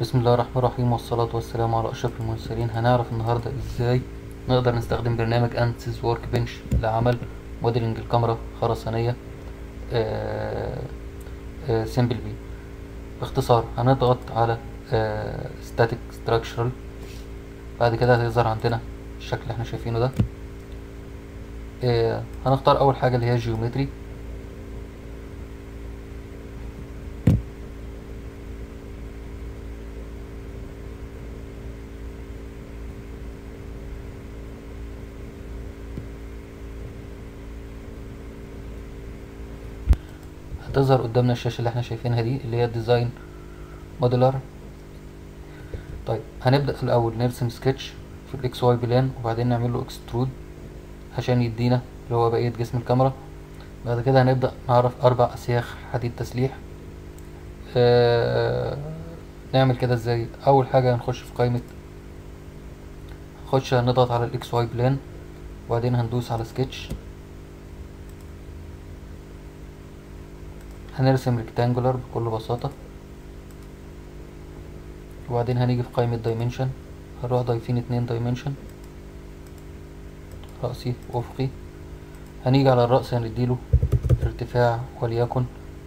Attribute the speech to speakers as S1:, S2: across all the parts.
S1: بسم الله الرحمن الرحيم والصلاة والسلام على أشرف المرسلين هنعرف النهاردة إزاي نقدر نستخدم برنامج أنسيز ورك بنش لعمل موديلنج الكاميرا خرسانية سيمبل بي باختصار هنضغط على ستاتيك ستراكشرال بعد كده هيظهر عندنا الشكل اللي احنا شايفينه ده آه، هنختار أول حاجة اللي هي الجيومتري هتظهر قدامنا الشاشة اللي احنا شايفينها دي اللي هي ديزاين موديلر طيب هنبدأ الأول نرسم سكتش في الاكس واي بلان وبعدين نعمل له اكسترود عشان يدينا اللي هو بقية جسم الكاميرا بعد كده هنبدأ نعرف أربع أسياخ حديد تسليح آه نعمل كده ازاي أول حاجة هنخش في قائمة نخش هنضغط على الاكس واي بلان وبعدين هندوس على سكتش هنرسم ريكتانجولار بكل بساطة وبعدين هنيجي في قائمة دايمنشن هنروح ضايفين اتنين دايمنشن رأسي وأفقي هنيجي على الرأس هنديله ارتفاع وليكن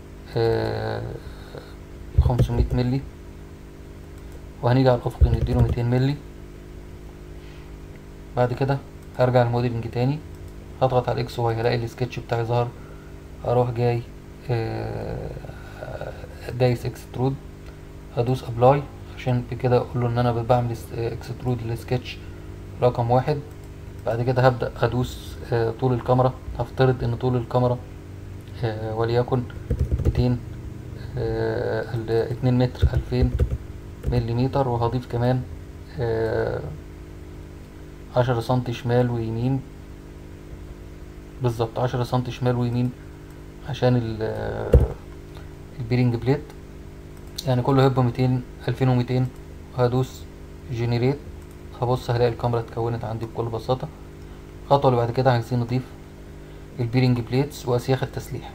S1: خمسمية ملي وهنيجي على الأفق نديله ميتين ملي بعد كده هرجع الموديلنج تاني هضغط على الاكس واي هلاقي السكتش بتاعي ظهر اروح جاي دايس اكسترود هدوس ابلاي عشان بكده اقول له ان انا بعمل اكسترود للسكتش رقم واحد بعد كده هبدأ ادوس طول الكاميرا هفترض ان طول الكاميرا وليكن ميتين اتنين متر الفين مليمتر وهضيف كمان عشرة سنتي شمال ويمين بالظبط عشرة سنتي شمال ويمين عشان البيرنج بليت يعني كله هيبقى ميتين الفين وميتين وهدوس جنريت هبص هلاقي الكاميرا اتكونت عندي بكل بساطة الخطوة اللي بعد كده عايزين نضيف البيرنج بليتس واسياخ التسليح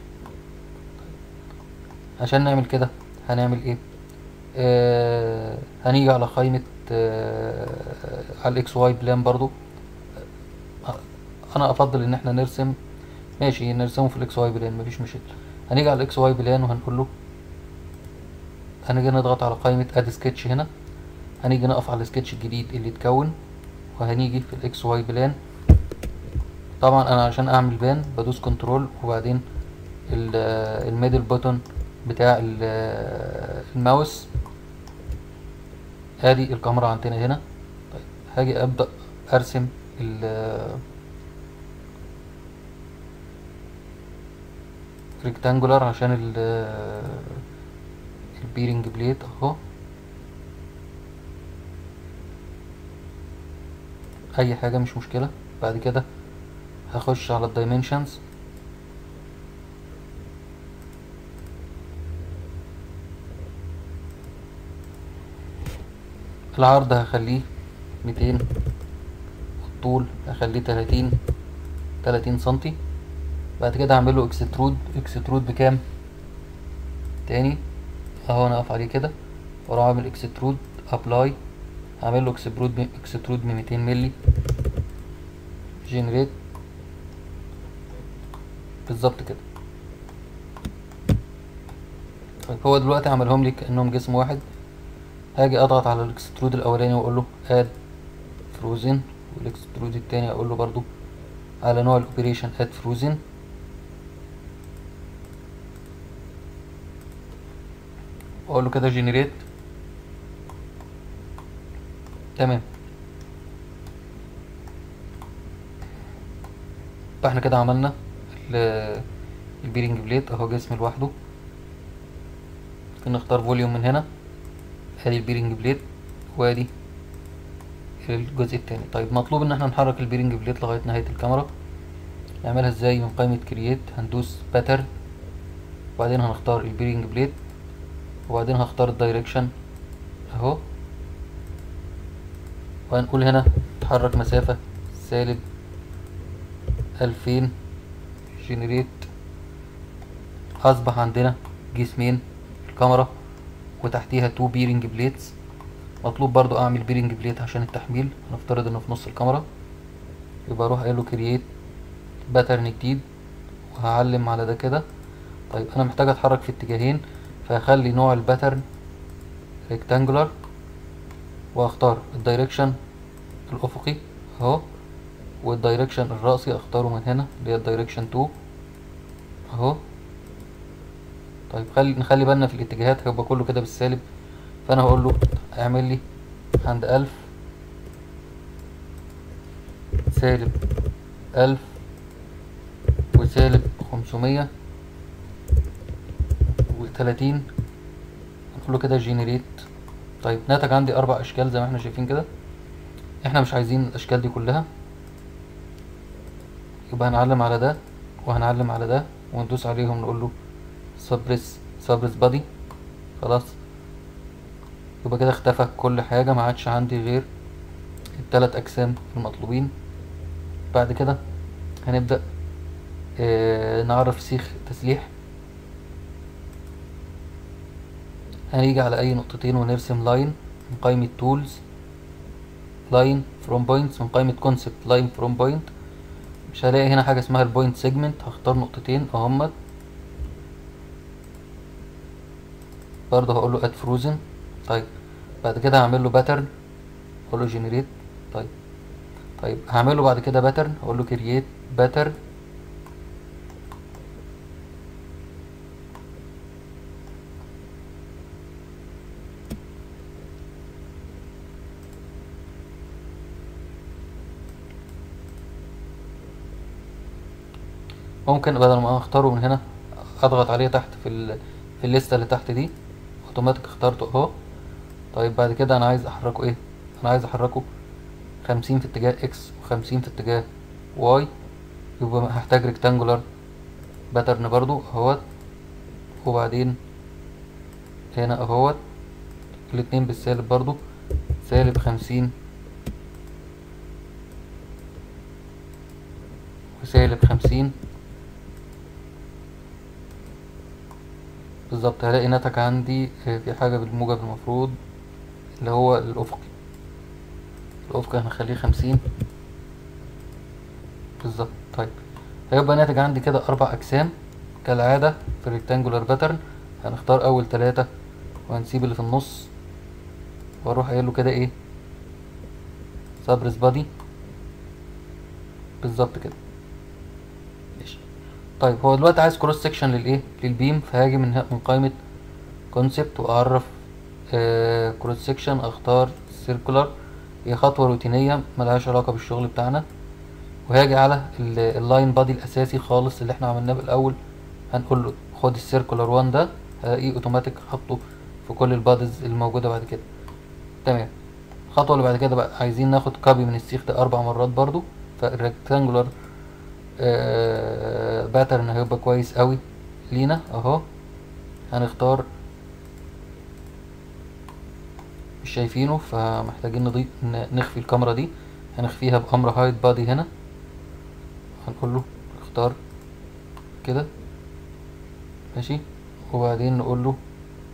S1: عشان نعمل كده هنعمل ايه آه هنيجي على قائمة آه على الاكس واي بلان برضو آه انا افضل ان احنا نرسم ماشي نرسمه في الاكس واي بلان مفيش مشكلة هنيجي على الاكس واي بلان وهنقول له هنيجي نضغط على قائمة اد سكتش هنا هنيجي نقف على السكتش الجديد اللي اتكون وهنيجي في الاكس واي بلان طبعا انا عشان اعمل بان بدوس كنترول وبعدين الميدل بوتون بتاع الماوس ادي الكاميرا عندنا هنا طيب هاجي ابدا ارسم ريكتانجولار عشان البيرنج بليت اهو اي حاجه مش مشكله بعد كده هخش على الدايمنشنز العرض هخليه ميتين الطول هخليه تلاتين تلاتين سنتي بعد كده هعمله اكسترود اكسترود بكام تاني اهو انا اقف عليه كده واروح اعمل اكسترود ابلاي هعمل له اكسترود اكسترود من ميتين ملي جنريت بالظبط كده طيب هو دلوقتي عملهم لي كانهم جسم واحد هاجي اضغط على الاكسترود الاولاني واقول له اد فروزن والاكسترود التاني اقول له برضو على نوع الاوبريشن اد فروزن واقول له كده جنريت تمام فاحنا كده عملنا البيرنج بليت اهو جسم لوحده ممكن نختار فوليوم من هنا ادي البيرنج بليت وادي الجزء التاني طيب مطلوب ان احنا نحرك البيرنج بليت لغايه نهايه الكاميرا نعملها ازاي من قائمه كرييت هندوس باترن وبعدين هنختار البيرنج بليت وبعدين هختار الدايركشن اهو وهنقول هنا تحرك مسافة سالب ألفين جنريت أصبح عندنا جسمين الكاميرا وتحتيها تو بيرنج بليتس مطلوب برضو اعمل بيرنج بليت عشان التحميل هنفترض انه في نص الكاميرا يبقى اروح قايل له كرييت باترن جديد وهعلم على ده كده طيب انا محتاج اتحرك في اتجاهين فهخلي نوع الباترن ريكتانجولار واختار الدايركشن الافقي اهو والدايركشن الرأسي اختاره من هنا اللي هي الدايركشن 2 اهو طيب خلي نخلي بالنا في الاتجاهات هيبقى كله كده بالسالب فانا هقول له اعمل لي عند ألف سالب ألف وسالب خمسمية وتلاتين نقول له كده جينيريت طيب ناتج عندي أربع أشكال زي ما احنا شايفين كده احنا مش عايزين الأشكال دي كلها يبقى هنعلم على ده وهنعلم على ده وندوس عليهم نقول له سبريس سبريس بادي خلاص يبقى كده اختفى كل حاجة ما عادش عندي غير التلات أجسام المطلوبين بعد كده هنبدأ آه نعرف سيخ تسليح هنيجي على أي نقطتين ونرسم لاين من قائمة تولز لاين فروم بوينتس من قائمة كونسبت لاين فروم بوينت مش هلاقي هنا حاجة اسمها البوينت سيجمنت هختار نقطتين اهمت برضه هقول له اد فروزن طيب بعد كده هعمل له باترن اقول له جنريت طيب طيب هعمل له بعد كده باترن اقول له كرييت باترن ممكن بدل ما اختاره من هنا اضغط عليه تحت في ال... في الليسته اللي تحت دي اوتوماتيك اخترته اهو طيب بعد كده انا عايز احركه ايه انا عايز احركه خمسين في اتجاه اكس وخمسين في اتجاه واي يبقى هحتاج ريكتانجولار باترن برضو اهوت وبعدين هنا اهوت الاتنين بالسالب برضو سالب خمسين وسالب خمسين بالظبط هلاقي نتج عندي في حاجة بالموجب المفروض اللي هو الأفقي الأفقي هنخليه خمسين بالظبط طيب هيبقى ناتج عندي كده أربع أجسام كالعادة في الريكتانجولار باترن هنختار أول تلاتة وهنسيب اللي في النص وأروح قايل له كده إيه سابرس بادي بالظبط كده ماشي طيب هو دلوقتي عايز كروس سكشن للايه للبيم فهاجي من من قائمه كونسبت واعرف آه كروس سكشن اختار سيركولار هي خطوه روتينيه ملهاش علاقه بالشغل بتاعنا وهاجي على اللاين بادي الاساسي خالص اللي احنا عملناه بالاول هنقول له خد السيركولار 1 ده هلاقيه اوتوماتيك حطه في كل البادز الموجوده بعد كده تمام الخطوه اللي بعد كده بقى عايزين ناخد كوبي من السيخ ده اربع مرات برضو فالريكتانجولار آه باترن هيبقى كويس قوي لينا اهو هنختار مش شايفينه فمحتاجين نضيف نخفي الكاميرا دي هنخفيها بامر هايد بادي هنا هنقول له اختار كده ماشي وبعدين نقول له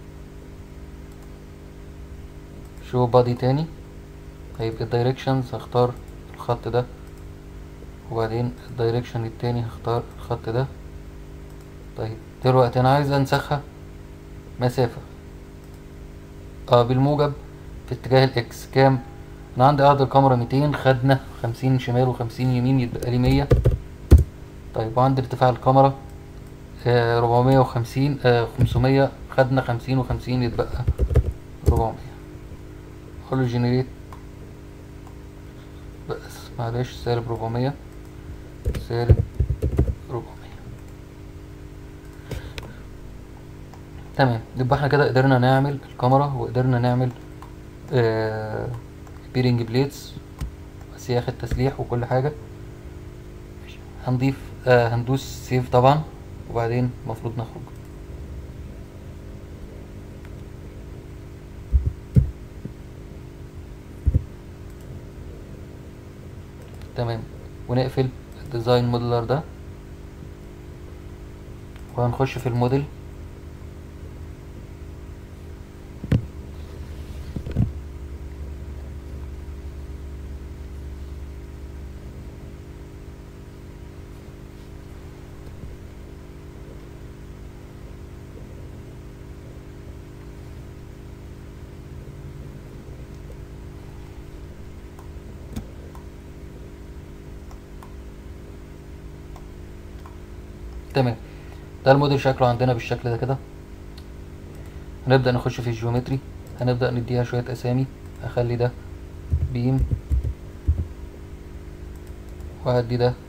S1: شو بادي تاني هيبقى الدايركشنز هختار الخط ده وبعدين الدايركشن التاني هختار الخط ده طيب دلوقتي انا عايز انسخها مسافة اه بالموجب في اتجاه الاكس كام انا عندي عرض الكاميرا ميتين خدنا خمسين شمال وخمسين يمين يتبقى لي مية طيب وعندي ارتفاع الكاميرا ربعمية وخمسين خمسمية خدنا خمسين وخمسين يتبقى ربعمية اقول له جنريت بس معلش سالب ربعمية سالب ربعمية تمام يبقى احنا كده قدرنا نعمل الكاميرا وقدرنا نعمل آه بيرنج بليتس سياخ التسليح وكل حاجة هنضيف آه هندوس سيف طبعا وبعدين المفروض نخرج تمام ونقفل الديزاين موديلر ده وهنخش في الموديل تمام ده الموديل شكله عندنا بالشكل ده كده هنبدأ نخش في الجيومتري هنبدأ نديها شوية أسامي أخلي ده بيم وهدي ده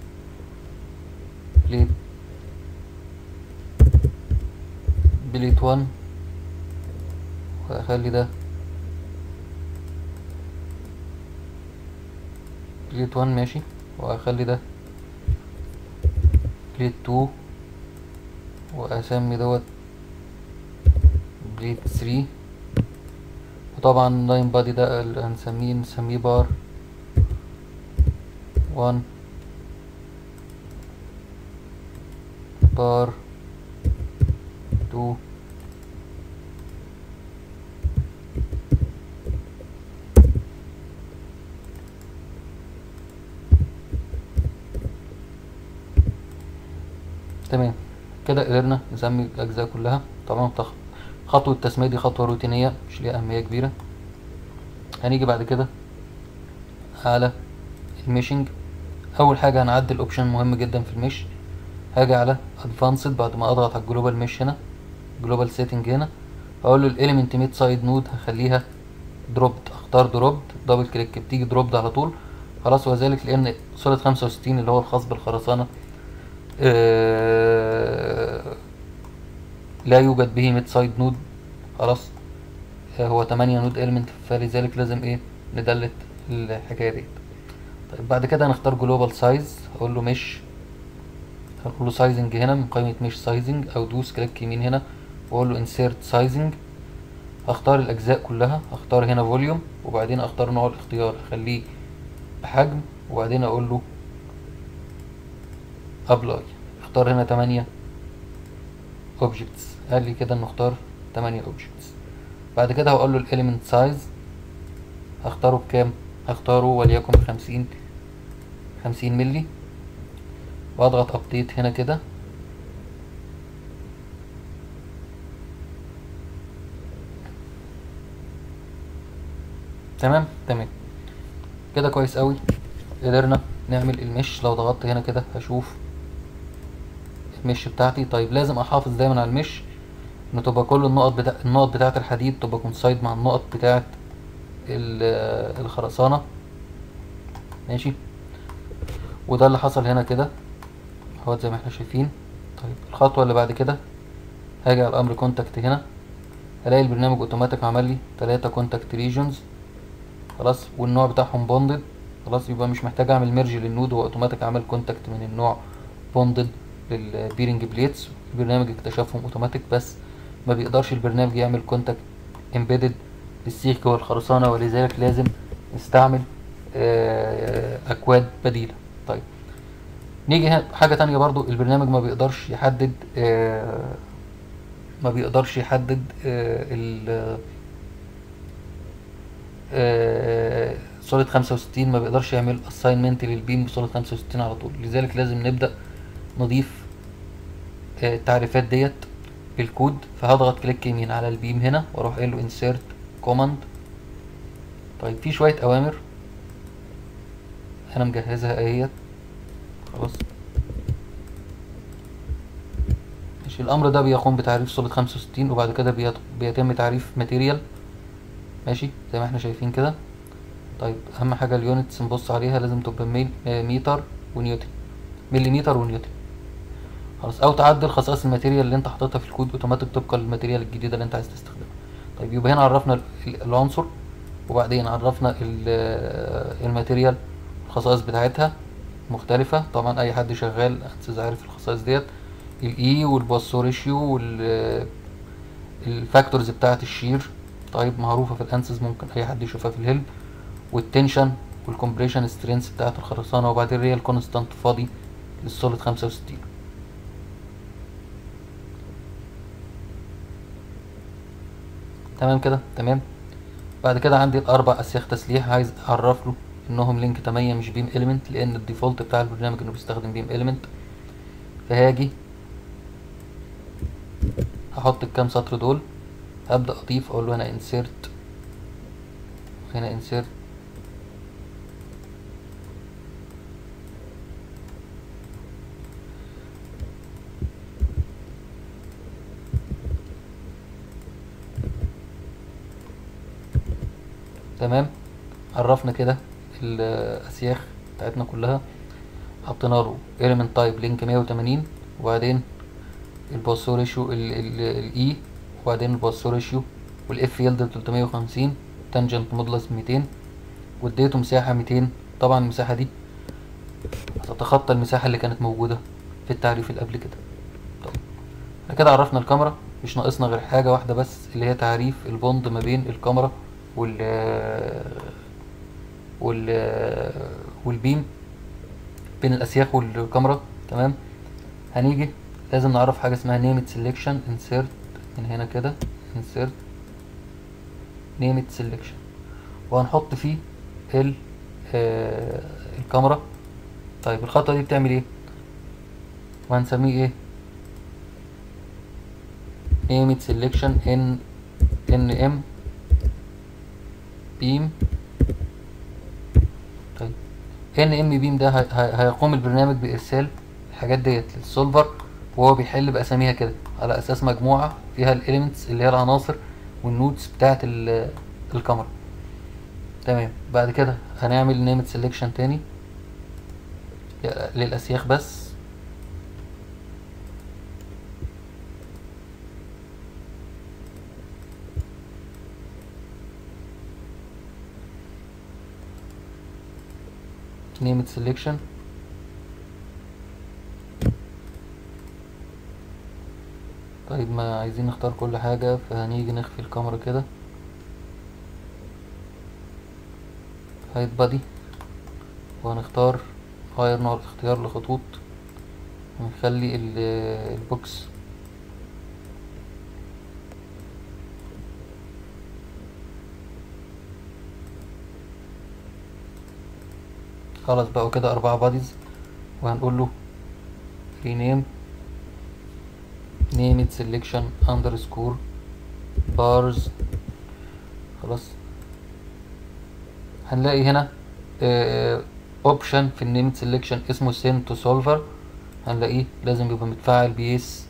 S1: بليت بليت وان وأخلي ده بليت وان ماشي وأخلي ده بليت تو وأسمي دوت بليت ثري وطبعا لاين بادي ده اللي هنسميه نسميه بار وان بار تو تمام كده قدرنا نسمي الأجزاء كلها طبعا تخ- خطوة التسمية دي خطوة روتينية مش ليها أهمية كبيرة هنيجي بعد كده على الميشنج أول حاجة هنعدل أوبشن مهم جدا في الميش هاجي على ادفانسد بعد ما اضغط على الجلوبال ميش هنا جلوبال سيتنج هنا اقول له الاليمنت ميد سايد نود هخليها دروبد اختار دروبد دبل كليك بتيجي دروبد على طول خلاص وذلك لان سوليد 65 اللي هو الخاص بالخرسانة آه، لا يوجد به ميد سايد نود خلاص آه، هو 8 نود اليمنت فلذلك لازم ايه ندلت الحكاية ديت طيب بعد كده هنختار جلوبال سايز اقول له مش هنقول له سايزنج هنا من قائمة مش سايزنج او دوس كليك يمين هنا واقول له انسيرت سايزنج اختار الاجزاء كلها اختار هنا فوليوم وبعدين اختار نوع الاختيار اخليه بحجم وبعدين اقول له ابلاي اختار هنا 8 اوبجكتس قال لي كده نختار 8 اوبجكتس بعد كده هقول له الاليمنت سايز هختاره بكام هختاره وليكن بخمسين خمسين ملي واضغط ابديت هنا كده تمام تمام كده كويس قوي قدرنا نعمل المش لو ضغطت هنا كده هشوف المش بتاعتي طيب لازم احافظ دايما على المش ان تبقى كل النقط بتاع النقط بتاعه الحديد تبقى كونسايد مع النقط بتاعه ال- الخرسانه ماشي وده اللي حصل هنا كده اهوت زي ما احنا شايفين طيب الخطوه اللي بعد كده هاجي على الامر كونتاكت هنا الاقي البرنامج اوتوماتيك عمل لي 3 كونتاكت ريجونز خلاص والنوع بتاعهم بوندد خلاص يبقى مش محتاج اعمل ميرج للنود هو اوتوماتيك عمل كونتاكت من النوع بوندد للبيرنج بليتس البرنامج اكتشفهم اوتوماتيك بس ما بيقدرش البرنامج يعمل كونتاكت امبيدد للسيخ جوه الخرسانه ولذلك لازم نستعمل آه، اكواد بديله طيب نيجي هنا حاجه تانية برضو البرنامج ما بيقدرش يحدد آه، ما بيقدرش يحدد آه، ال سوليد 65 ما بيقدرش يعمل اساينمنت للبيم بسوليد 65 على طول لذلك لازم نبدا نضيف آه، التعريفات ديت بالكود فهضغط كليك يمين على البيم هنا واروح قايل له انسيرت كوماند طيب في شويه اوامر انا مجهزها اهيت خلاص ماشي الامر ده بيقوم بتعريف سوليد 65 وبعد كده بيت- بيتم تعريف ماتيريال ماشي زي ما احنا شايفين كده طيب اهم حاجه اليونتس نبص عليها لازم تبقى ميل آه، متر ونيوتن مليمتر ونيوتن خلاص او تعدل خصائص الماتيريال اللي انت حاططها في الكود اوتوماتيك طبقا للماتيريال الجديده اللي انت عايز تستخدمها طيب يبقى هنا عرفنا ال- ال- العنصر وبعدين عرفنا ال- آه، الماتيريال الخصائص بتاعتها مختلفة طبعا أي حد شغال أنسز عارف الخصائص ديت الإي والباسو ريشيو وال الفاكتورز بتاعة الشير طيب معروفة في الأنسز ممكن أي حد يشوفها في الهيلب والتنشن والكمبريشن سترينث بتاعة الخرسانة وبعدين ريال كونستانت فاضي للسوليد خمسة وستين تمام كده تمام بعد كده عندي الاربع اسياخ تسليح عايز اعرف له انهم لينك 8 مش بيم اليمنت لان الديفولت بتاع البرنامج انه بيستخدم بيم اليمنت فهاجي هحط الكام سطر دول هبدا اضيف اقول له هنا انسيرت هنا انسيرت تمام عرفنا كده الاسياخ بتاعتنا كلها حطينا له element type link 180 وبعدين الباسو ريشيو الاي وبعدين الباسو ريشيو والاف يلد 350 تانجنت مودلس 200 واديته مساحة 200 طبعا المساحة دي هتتخطى المساحة اللي كانت موجودة في التعريف اللي قبل كده طب احنا كده عرفنا الكاميرا مش ناقصنا غير حاجة واحدة بس اللي هي تعريف البوند ما بين الكاميرا وال وال والبيم بين الاسياخ والكاميرا تمام هنيجي لازم نعرف حاجة اسمها نيمت سيلكشن انسيرت من هنا كده انسيرت نيمت سيلكشن وهنحط فيه ال آه الكاميرا طيب الخطوة دي بتعمل ايه وهنسميه ايه نيمت سيلكشن ان ان ام بيم طيب ان ام بيم ده هي- هي- هيقوم البرنامج بارسال الحاجات ديت للسولفر وهو بيحل باساميها كده على اساس مجموعه فيها الاليمنتس اللي هي العناصر والنودز بتاعه ال- الكاميرا تمام بعد كده هنعمل نيمت سيلكشن تاني للاسياخ بس نيمت سيلكشن طيب ما عايزين نختار كل حاجة فهنيجي نخفي الكاميرا كده هايد بادي وهنختار غير نوع الاختيار لخطوط ونخلي ال- البوكس خلاص بقوا كده أربعة باديز وهنقول له rename name it selection underscore bars خلاص هنلاقي هنا اوبشن في النيم سيلكشن اسمه send to solver هنلاقيه لازم يبقى متفاعل بيس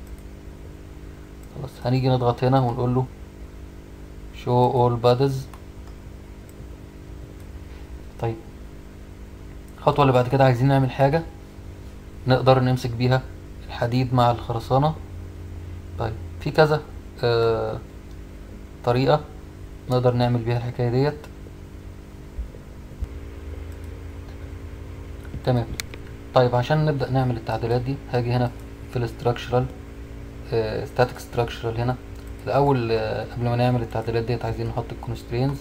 S1: خلاص هنيجي نضغط هنا ونقول له show all bodies طيب الخطوة اللي بعد كده عايزين نعمل حاجة نقدر نمسك بيها الحديد مع الخرسانة طيب في كذا آه طريقة نقدر نعمل بيها الحكاية ديت تمام طيب عشان نبدأ نعمل التعديلات دي هاجي هنا في الاستراكشرال ستاتيك ستراكشرال هنا الأول آه قبل ما نعمل التعديلات ديت عايزين نحط الكونسترينز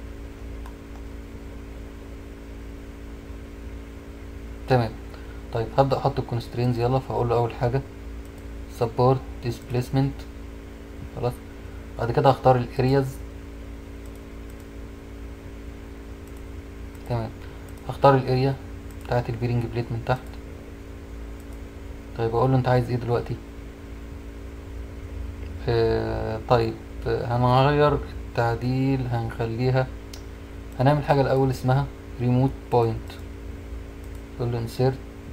S1: تمام طيب هبدأ احط الكونسترينز يلا فهقول له اول حاجة support displacement خلاص بعد كده هختار الارياز تمام هختار الاريا بتاعت البيرنج بليت من تحت طيب اقول له انت عايز ايه دلوقتي آه طيب آه، هنغير التعديل هنخليها هنعمل حاجة الاول اسمها remote point تقول له insert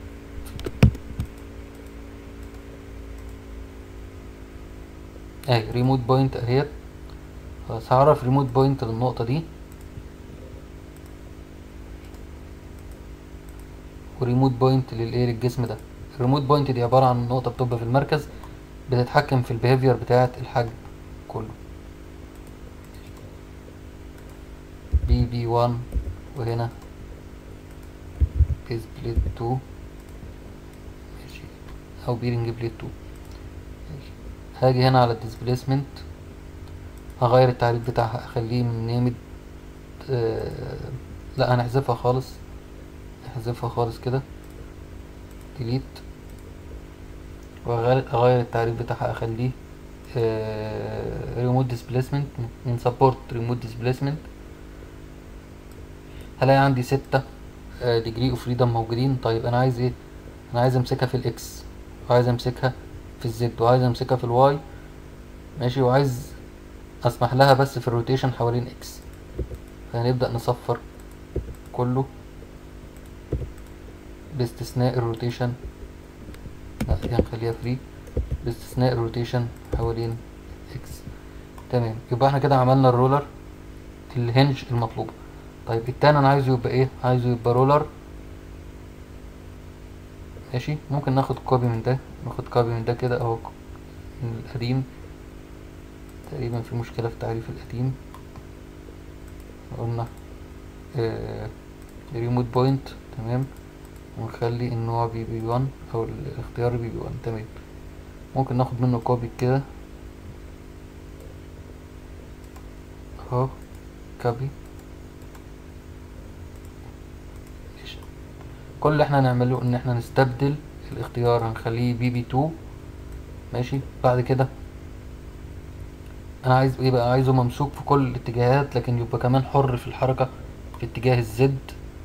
S1: اهي ريموت بوينت اهيت خلاص هعرف ريموت بوينت للنقطة دي وريموت بوينت للايه للجسم ده الريموت بوينت دي عبارة عن نقطة بتبقى في المركز بتتحكم في البيهيفير بتاعة الحجم كله بي بي 1 وهنا بيز بليت 2 ماشي او بيرنج بليت 2 ماشي. هاجي هنا على الديسبليسمنت هغير التعريف بتاعها اخليه من نيمد آه لا هنحذفها خالص نحذفها خالص كده ديليت واغير أغير التعريف بتاعها اخليه ريموت ديسبليسمنت من سبورت ريموت ديسبليسمنت هلاقي عندي ستة ديجري اوف فريدم موجودين طيب انا عايز ايه انا عايز امسكها في الاكس وعايز امسكها في الزد وعايز امسكها في الواي ماشي وعايز اسمح لها بس في الروتيشن حوالين اكس فهنبدأ نصفر كله باستثناء الروتيشن لا دي هنخليها فري باستثناء الروتيشن حوالين اكس تمام يبقى احنا كده عملنا الرولر الهنج المطلوبة طيب التاني انا عايزه يبقى ايه عايزه يبقى رولر ماشي ممكن ناخد كوبي من ده ناخد كوبي من ده كده اهو من القديم تقريبا في مشكلة في تعريف القديم قلنا ريموت بوينت تمام ونخلي النوع بي بي 1 او الاختيار بي بي 1 تمام ممكن ناخد منه كوبي كده اهو كوبي ماشي كل اللي احنا هنعمله ان احنا نستبدل الاختيار هنخليه بي بي 2 ماشي بعد كده انا عايز يبقى عايزه ممسوك في كل الاتجاهات لكن يبقى كمان حر في الحركة في اتجاه الزد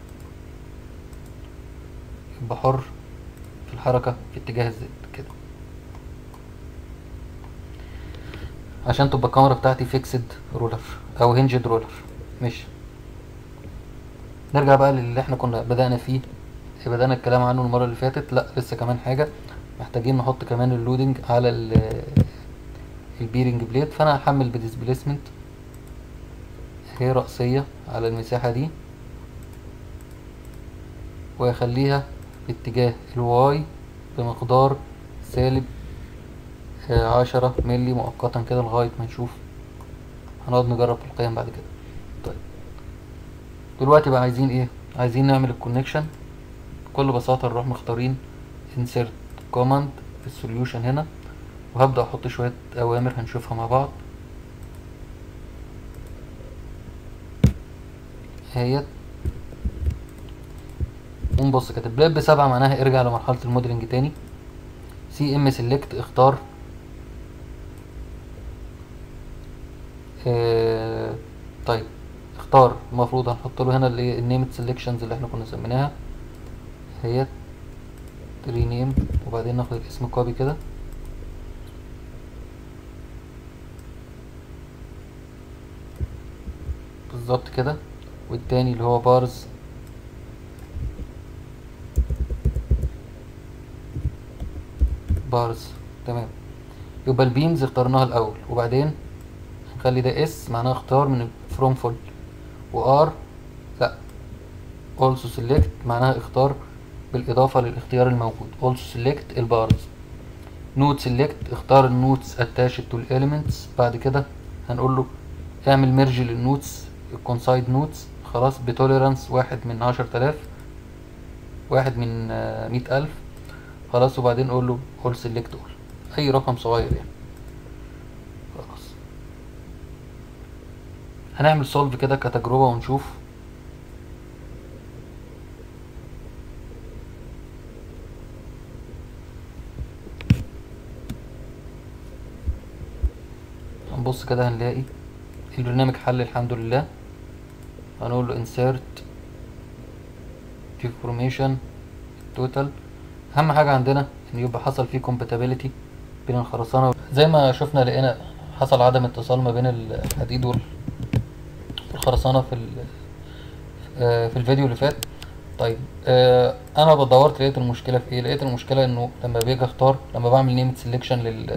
S1: يبقى حر في الحركة في اتجاه الزد كده عشان تبقى الكاميرا بتاعتي فيكسد رولر او هنجد رولر ماشي نرجع بقى للي احنا كنا بدأنا فيه بدأنا الكلام عنه المرة اللي فاتت لا لسه كمان حاجة محتاجين نحط كمان اللودنج على البيرنج بليد فانا هحمل بديسبليسمنت هي رأسية على المساحة دي واخليها باتجاه الواي بمقدار سالب عشرة ملي مؤقتا كده لغاية ما نشوف هنقعد نجرب القيم بعد كده طيب دلوقتي بقى عايزين ايه عايزين نعمل الكونكشن بكل بساطة نروح مختارين insert command في السوليوشن هنا وهبدأ احط شوية اوامر هنشوفها مع بعض اهيت ونبص كده بلاب بسبعة معناها ارجع لمرحلة الموديلنج تاني سي ام سيلكت اختار اه طيب اختار المفروض هنحط له هنا اللي النيمت سيلكشنز اللي احنا كنا سميناها هي رينيم وبعدين ناخد الاسم كوبي كده بالظبط كده والتاني اللي هو بارز بارز تمام يبقى البيمز اخترناها الاول وبعدين نخلي ده اس معناها اختار من فروم فول وار لا also select معناها اختار بالاضافة للاختيار الموجود also select البارز نوت select اختار النوتس attached to elements بعد كده هنقول له اعمل ميرج للنوتس الكونسايد نوتس خلاص بتوليرانس واحد من عشر تلاف واحد من مئة ألف خلاص وبعدين قول له all select all أي رقم صغير يعني خلاص هنعمل سولف كده كتجربة ونشوف هنبص كده هنلاقي البرنامج حل الحمد لله هنقول له insert information total اهم حاجة عندنا ان يبقى حصل فيه compatibility بين الخرسانة زي ما شفنا لقينا حصل عدم اتصال ما بين الحديد والخرسانة في في الفيديو اللي فات طيب آه انا بدورت لقيت المشكلة في ايه لقيت المشكلة انه لما باجي اختار لما بعمل نيمت سيلكشن لل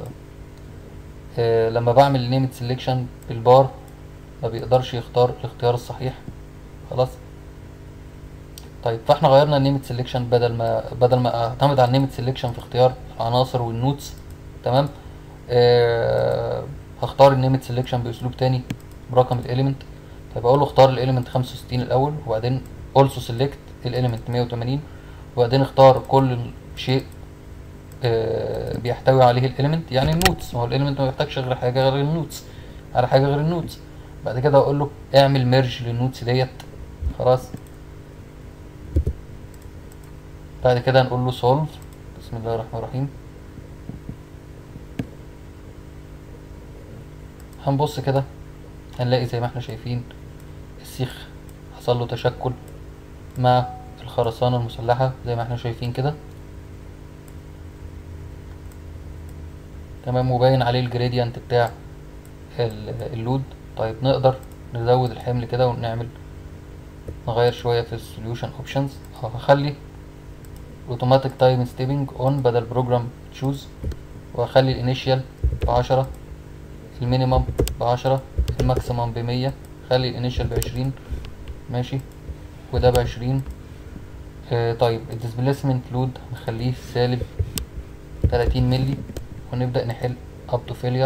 S1: آه لما بعمل نيمت سيلكشن بالبار ما بيقدرش يختار الاختيار الصحيح خلاص طيب فاحنا غيرنا النيمت سيلكشن بدل ما بدل ما اعتمد على النيمت سيلكشن في اختيار العناصر والنوتس تمام آه هختار النيمت سيلكشن باسلوب تاني برقم الاليمنت طيب اقول له اختار الاليمنت 65 الاول وبعدين also select الاليمنت 180 وبعدين اختار كل شيء آه بيحتوي عليه الاليمنت يعني النوتس ما هو الاليمنت ما بيحتاجش غير حاجه غير النوتس على حاجه غير النوتس بعد كده اقول له اعمل ميرج للنوتس ديت خلاص بعد كده هنقول له سولف بسم الله الرحمن الرحيم هنبص كده هنلاقي زي ما احنا شايفين السيخ حصل له تشكل مع الخرسانة المسلحة زي ما احنا شايفين كده تمام وباين عليه الجريدينت بتاع اللود طيب نقدر نزود الحمل كده ونعمل نغير شوية في السوليوشن اوبشنز هخلي اوتوماتيك تايم ستيبنج اون بدل بروجرام تشوز واخلي الانيشيال بعشرة المينيمم بعشرة الماكسيمم بمية هنخلي الانيشال بعشرين ماشي وده بعشرين آه طيب الديسبليسمنت لود هنخليه سالب تلاتين ملي ونبدأ نحل up to failure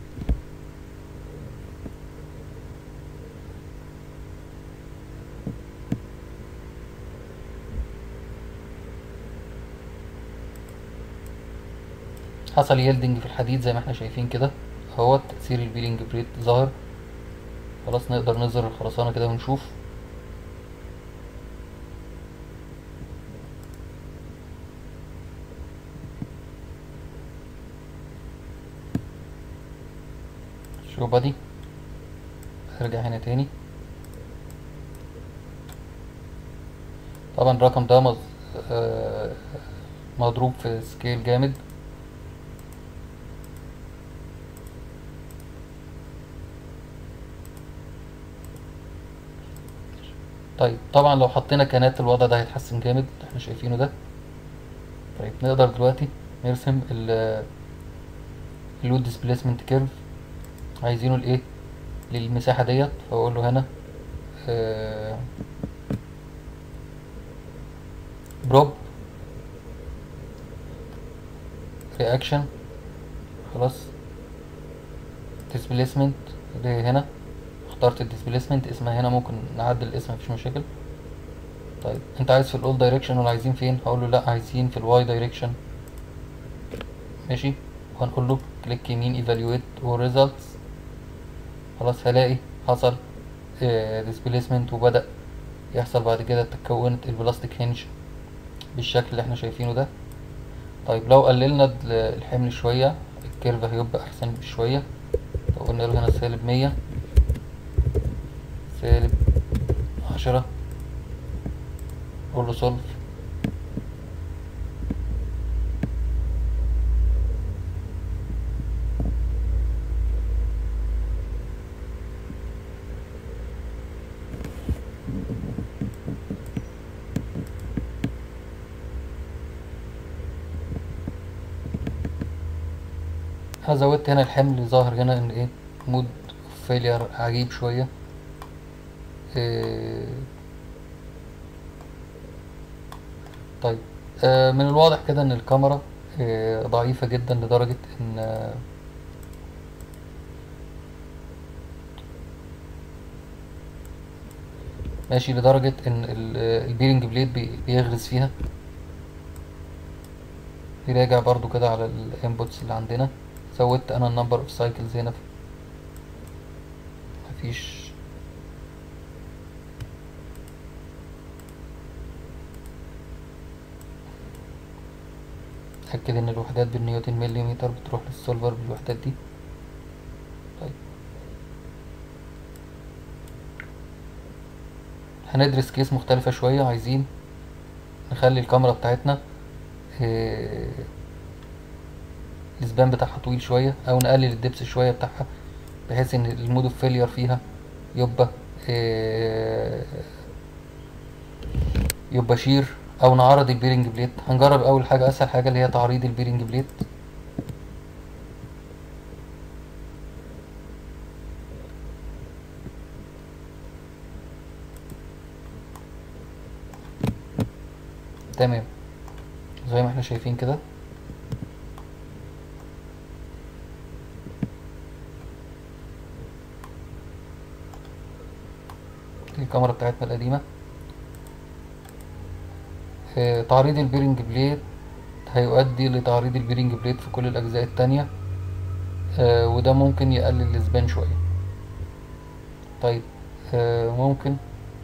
S1: حصل يلدنج في الحديد زي ما احنا شايفين كده اهوت تأثير البيلينج بريت ظاهر خلاص نقدر نظهر الخرسانة كده ونشوف شو بادي ارجع هنا تاني طبعا الرقم ده مز... آه، مضروب في سكيل جامد طيب طبعا لو حطينا كانات الوضع ده هيتحسن جامد احنا شايفينه ده طيب نقدر دلوقتي نرسم ال اللود ديسبيسمنت كيرف عايزينه لايه للمساحة ديت فاقول له هنا آه بروب رياكشن خلاص ديسبيسمنت اللي هي هنا اخترت الديسبيسمنت اسمها هنا ممكن نعدل الاسم مفيش مشاكل طيب انت عايز في الاول دايركشن ولا عايزين فين هقول له لا عايزين في الواي دايركشن ماشي وهنقول له كليك يمين ايفالويت ريزلتس خلاص هلاقي حصل ديسبيسمنت وبدأ يحصل بعد كده تكونت البلاستيك هنج بالشكل اللي احنا شايفينه ده طيب لو قللنا ال- الحمل شوية الكيرف هيبقى احسن شوية لو قلنا له هنا سالب مية سالب عشرة قول له سولف أنا زودت هنا الحمل ظاهر هنا ان ايه مود فيلير عجيب شوية إيه طيب آه من الواضح كده ان الكاميرا آه ضعيفة جدا لدرجة ان آه ماشي لدرجة ان ال- آه، البيرنج بليد بي- بيغرز فيها يراجع برضو كده على الانبوتس اللي عندنا زودت انا النمبر اوف سايكلز هنا مفيش اتأكد ان الوحدات بالنيوتن مليمتر بتروح للسولفر بالوحدات دي طيب هندرس كيس مختلفة شوية عايزين نخلي الكاميرا بتاعتنا آه، السبان بتاعها طويل شوية او نقلل الدبس شوية بتاعها بحيث ان المود اوف فيلير فيها يبقى آه، يبقى شير او نعرض البيرنج بليت هنجرب اول حاجة اسهل حاجة اللي هي تعريض البيرنج بليت تمام زي ما احنا شايفين كده دي الكاميرا بتاعتنا القديمة آه، تعريض البيرنج بليد هيؤدي لتعريض البيرنج بليد في كل الأجزاء التانية آه، وده ممكن يقلل السبان شوية طيب آه، ممكن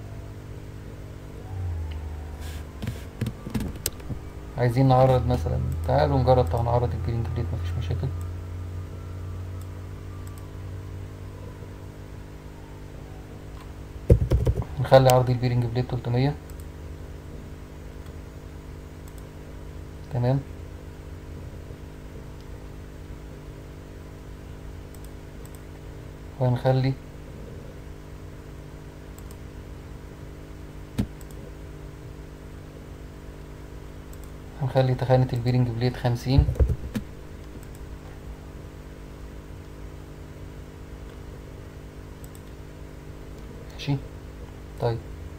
S1: عايزين نعرض مثلا تعالوا نجرب طبعا نعرض البيرنج بليد مفيش مشاكل نخلي عرض البيرنج بليد 300 تمام وهنخلي هنخلي تخانة البيرنج بليد خمسين ماشي طيب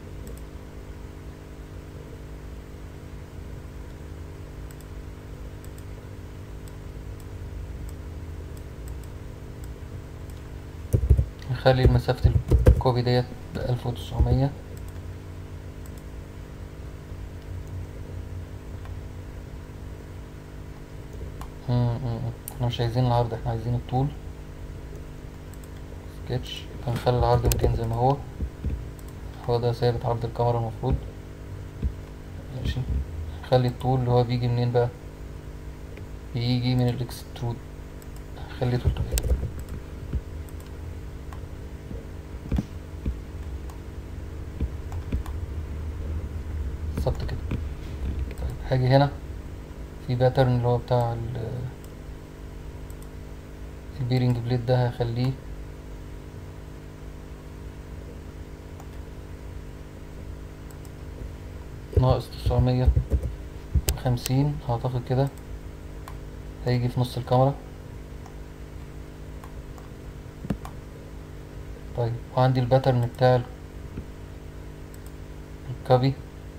S1: نخلي مسافة الكوبي ديت بألف وتسعمية احنا مش عايزين العرض احنا عايزين الطول سكتش هنخلي العرض ميتين زي ما هو هو ده ثابت عرض الكاميرا المفروض ماشي نخلي الطول اللي هو بيجي منين بقى بيجي من الاكسترود خليه تلتمية بالظبط كده طيب هاجي هنا في باترن اللي هو بتاع ال البيرنج بليد ده هخليه ناقص تسعمية وخمسين اعتقد كده هيجي في نص الكاميرا طيب وعندي الباترن بتاع الكابي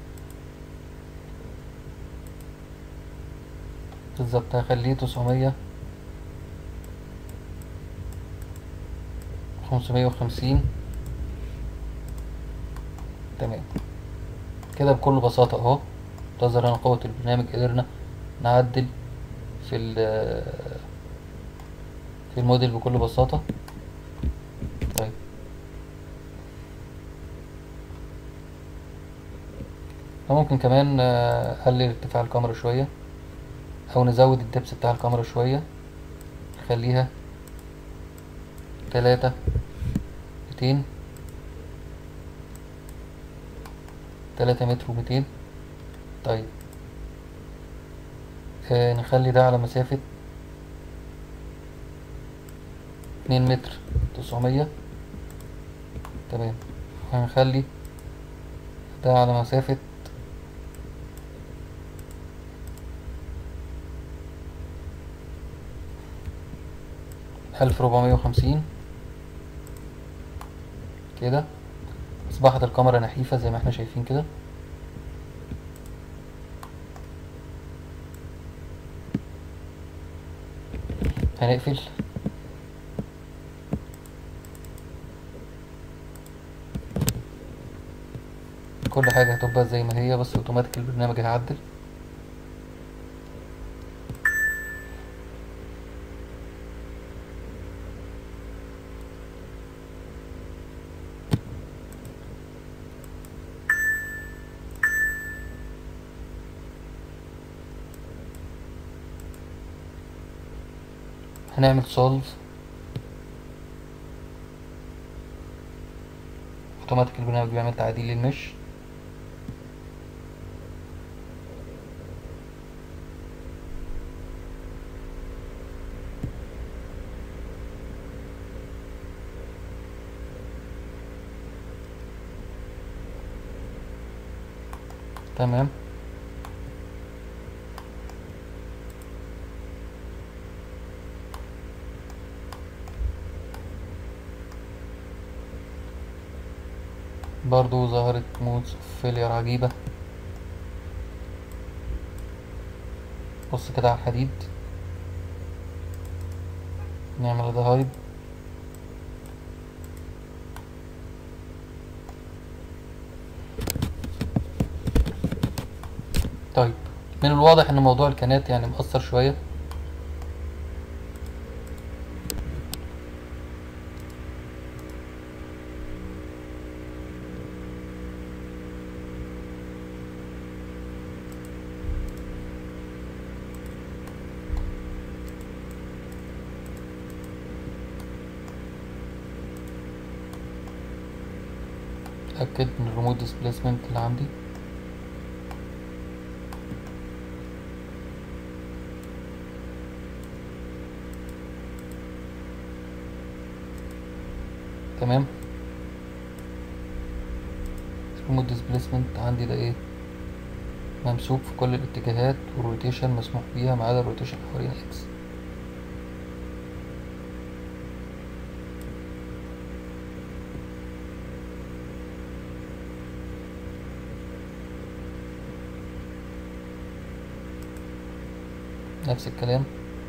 S1: بالظبط هخليه تسعمية خمسمية وخمسين تمام كده بكل بساطة اهو تظهر هنا قوة البرنامج قدرنا نعدل في ال في الموديل بكل بساطة طيب ممكن كمان اقلل ارتفاع الكاميرا شوية او نزود الدبس بتاع الكاميرا شوية نخليها تلاتة ميتين تلاتة متر وميتين طيب آه نخلي ده على مسافة اتنين متر تسعمية تمام هنخلي ده على مسافة ألف ربعمية وخمسين كده أصبحت الكاميرا نحيفة زي ما احنا شايفين كده هنقفل كل حاجة هتبقى زي ما هي بس اوتوماتيك البرنامج هيعدل هنعمل سولف اوتوماتيك البرنامج بيعمل تعديل للمش تمام برضو ظهرت مودز فيلير عجيبة بص كده على الحديد نعمل ده هايد طيب من الواضح ان موضوع الكنات يعني مأثر شوية اتأكد من الريموت ديسبيسمنت اللي عندي تمام الريموت ديسبيسمنت عندي ده ايه ممسوك في كل الاتجاهات والروتيشن مسموح بيها ما عدا الروتيشن حوالين اكس نفس الكلام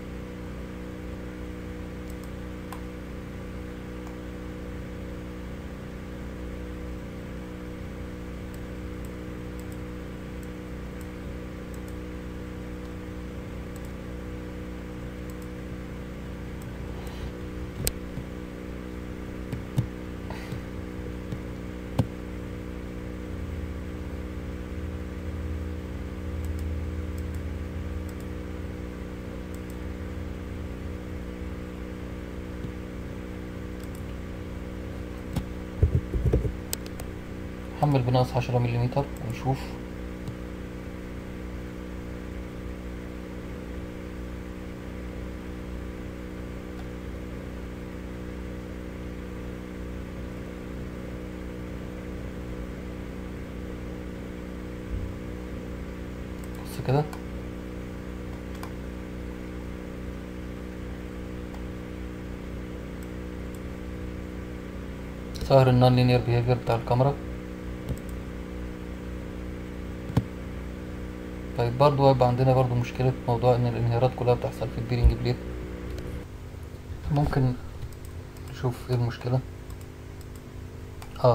S1: حمل بناقص عشرة مليمتر ونشوف بص كده ظاهر النون لينير بيهيفير بتاع الكاميرا طيب برضو هيبقى عندنا برضو مشكلة موضوع ان الانهيارات كلها بتحصل في البيرنج بليد ممكن نشوف ايه المشكلة اه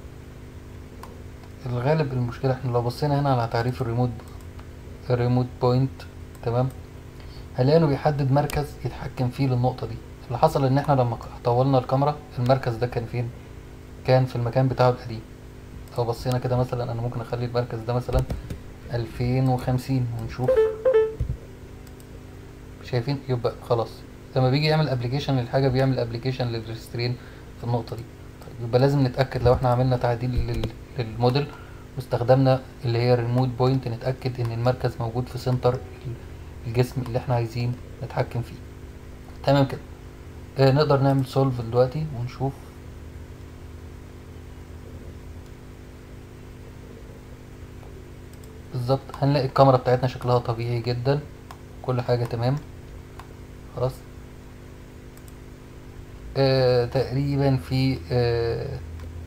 S1: الغالب المشكلة احنا لو بصينا هنا على تعريف الريموت الريموت بوينت تمام هنلاقي انه بيحدد مركز يتحكم فيه للنقطة دي اللي حصل ان احنا لما طولنا الكاميرا المركز ده كان فين كان في المكان بتاعه القديم لو بصينا كده مثلا انا ممكن اخلي المركز ده مثلا ألفين وخمسين ونشوف شايفين يبقى خلاص لما بيجي يعمل ابلكيشن للحاجة بيعمل ابلكيشن للريسترين في النقطة دي طيب يبقى لازم نتأكد لو احنا عملنا تعديل لل- للموديل واستخدمنا اللي هي الريموت بوينت نتأكد ان المركز موجود في سنتر الجسم اللي احنا عايزين نتحكم فيه تمام كده آه نقدر نعمل سولف دلوقتي ونشوف بالظبط هنلاقي الكاميرا بتاعتنا شكلها طبيعي جدا كل حاجة تمام خلاص آه تقريبا في آه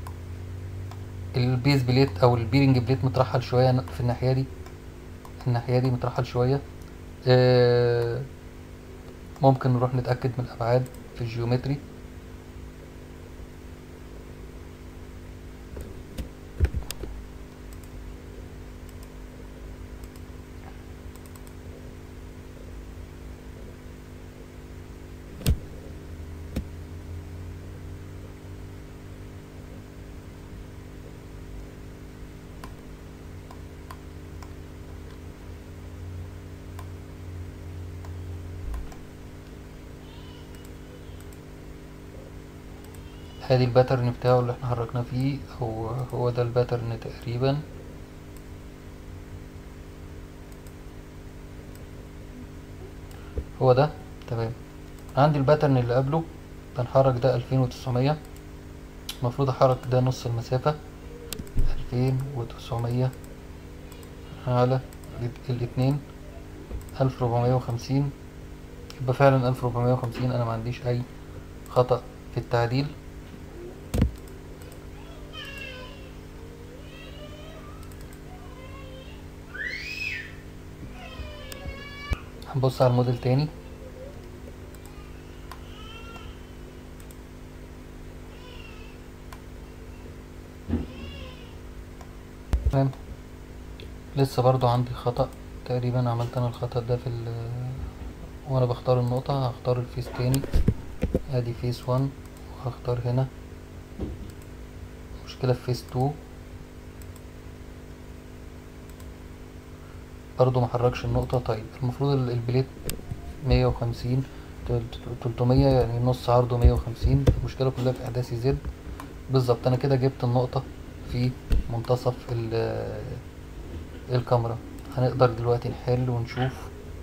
S1: البيز بليت او البيرنج بليت مترحل شوية في الناحية دي الناحية دي مترحل شوية آه ممكن نروح نتأكد من الأبعاد في الجيومتري ادي الباترن بتاعه اللي احنا حركناه فيه هو هو ده الباترن تقريبا هو ده تمام عندي الباترن اللي قبله بنحرك ده ألفين وتسعمية المفروض احرك ده نص المسافة ألفين وتسعمية على الاتنين ألف ربعمية وخمسين يبقى فعلا ألف ربعمية وخمسين أنا معنديش أي خطأ في التعديل هنبص على الموديل تاني تمام لسه برضو عندي خطأ تقريبا عملت انا الخطأ ده في ال وانا بختار النقطة هختار الفيس تاني ادي فيس وان وهختار هنا مشكلة في فيس تو برضو محركش النقطة طيب المفروض ال- البليت مية وخمسين تلتمية يعني نص عرضه مية وخمسين المشكلة كلها في إحداث زد بالظبط أنا كده جبت النقطة في منتصف ال- الكاميرا هنقدر دلوقتي نحل ونشوف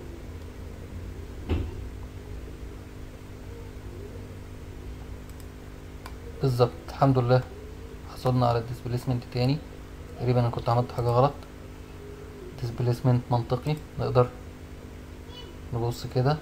S1: بالظبط الحمد لله حصلنا على الديسبليسمنت تاني تقريبا انا كنت عملت حاجة غلط ديسبليسمنت منطقي نقدر نبص كده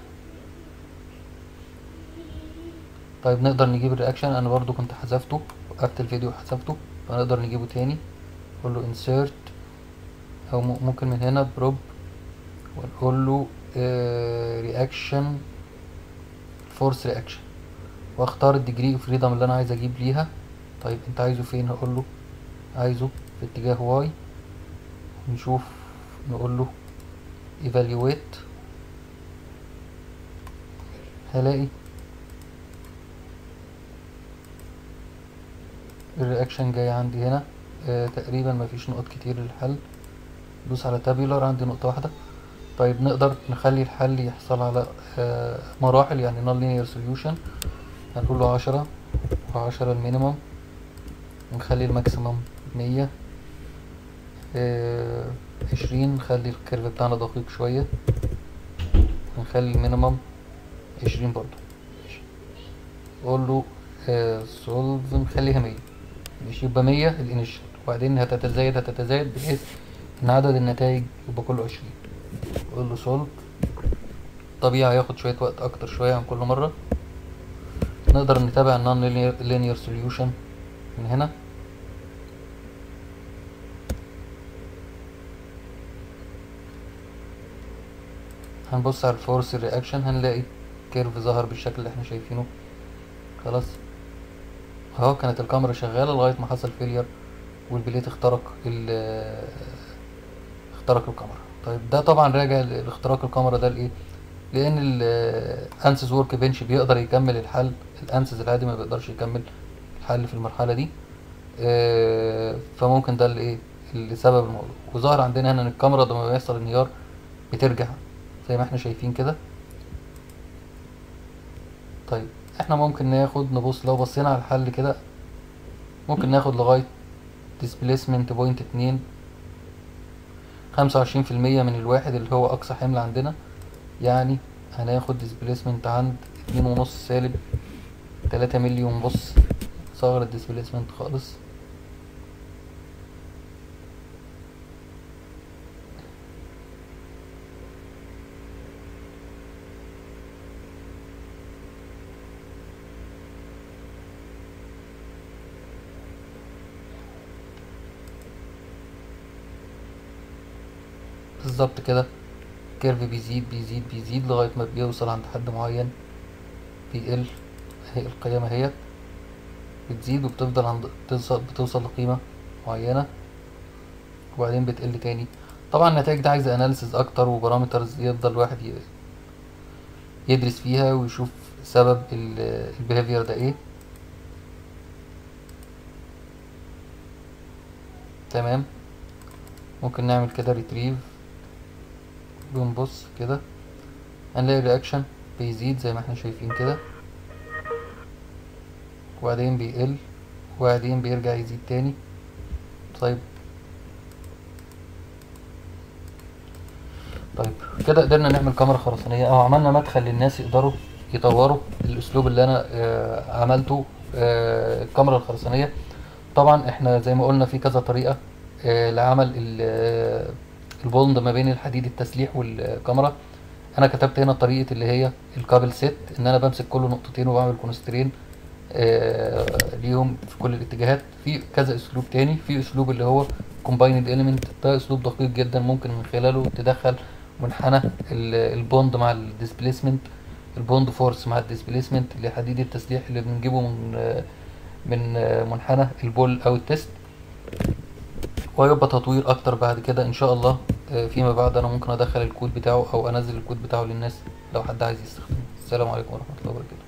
S1: طيب نقدر نجيب الرياكشن انا برضو كنت حذفته وقفت الفيديو وحذفته فنقدر نجيبه تاني نقول له insert او م- ممكن من هنا بروب ونقول له رياكشن فورس رياكشن واختار الديجري اوف فريدم اللي انا عايز اجيب ليها طيب انت عايزه فين هقول له عايزه في اتجاه واي نشوف نقول له evaluate هلاقي الرياكشن جاي عندي هنا آه تقريبا مفيش نقط كتير للحل دوس على تابيولار عندي نقطة واحدة طيب نقدر نخلي الحل يحصل على آه مراحل يعني non linear solution هنقول له عشرة وعشرة المينيمم ونخلي الماكسيمم مية آه عشرين نخلي الكيرف بتاعنا دقيق شوية ونخلي المينيمم عشرين برضو ماشي اقول له سولف نخليها مية مش يبقى مية الانيشال وبعدين هتتزايد هتتزايد بحيث ان عدد النتائج يبقى كله عشرين اقول له سولف طبيعي هياخد شوية وقت اكتر شوية عن كل مرة نقدر نتابع النون لينير سوليوشن من هنا هنبص على الفورس رياكشن هنلاقي كيرف ظهر بالشكل اللي احنا شايفينه خلاص اهو كانت الكاميرا شغاله لغايه ما حصل فيلير والبليت اخترق ال اخترق الكاميرا طيب ده طبعا راجع لاختراق الكاميرا ده لايه لان الانسز ورك بنش بيقدر يكمل الحل الانسز العادي ما بيقدرش يكمل الحل في المرحله دي اه فممكن ده اللي ايه اللي سبب الموضوع وظهر عندنا هنا ان الكاميرا لما بيحصل انهيار بترجع زي ما احنا شايفين كده طيب احنا ممكن ناخد نبص لو بصينا على الحل كده ممكن ناخد لغاية displacement بوينت اتنين خمسة وعشرين في المية من الواحد اللي هو أقصى حمل عندنا يعني هناخد displacement عند اتنين ونص سالب تلاتة ملي ونبص صغر الديسبليسمنت خالص بالظبط كده الكيرف بيزيد بيزيد بيزيد لغاية ما بيوصل عند حد معين بيقل اهي القيمة اهيت بتزيد وبتفضل عند بتوصل بتوصل لقيمة معينة وبعدين بتقل تاني طبعا النتائج دي عايزة اناليسز اكتر وبارامترز يفضل الواحد يدرس فيها ويشوف سبب البيهافير ده ايه تمام ممكن نعمل كده ريتريف بنبص كده هنلاقي الرياكشن بيزيد زي ما احنا شايفين كده وبعدين بيقل وبعدين بيرجع يزيد تاني طيب طيب كده قدرنا نعمل كاميرا خرسانية او عملنا مدخل للناس يقدروا يطوروا الاسلوب اللي انا آه عملته آه الكاميرا الخرسانية طبعا احنا زي ما قلنا في كذا طريقة آه لعمل البوند ما بين الحديد التسليح والكاميرا انا كتبت هنا طريقة اللي هي الكابل سيت ان انا بمسك كل نقطتين وبعمل كونسترين آه ليهم في كل الاتجاهات في كذا اسلوب تاني في اسلوب اللي هو كومبايند اليمنت ده اسلوب دقيق جدا ممكن من خلاله تدخل منحنى البوند مع الديسبليسمنت البوند فورس مع الديسبليسمنت لحديد التسليح اللي بنجيبه من من منحنى البول او التست ويبقى تطوير اكتر بعد كده ان شاء الله فيما بعد انا ممكن ادخل الكود بتاعه او انزل الكود بتاعه للناس لو حد عايز يستخدمه السلام عليكم ورحمه الله وبركاته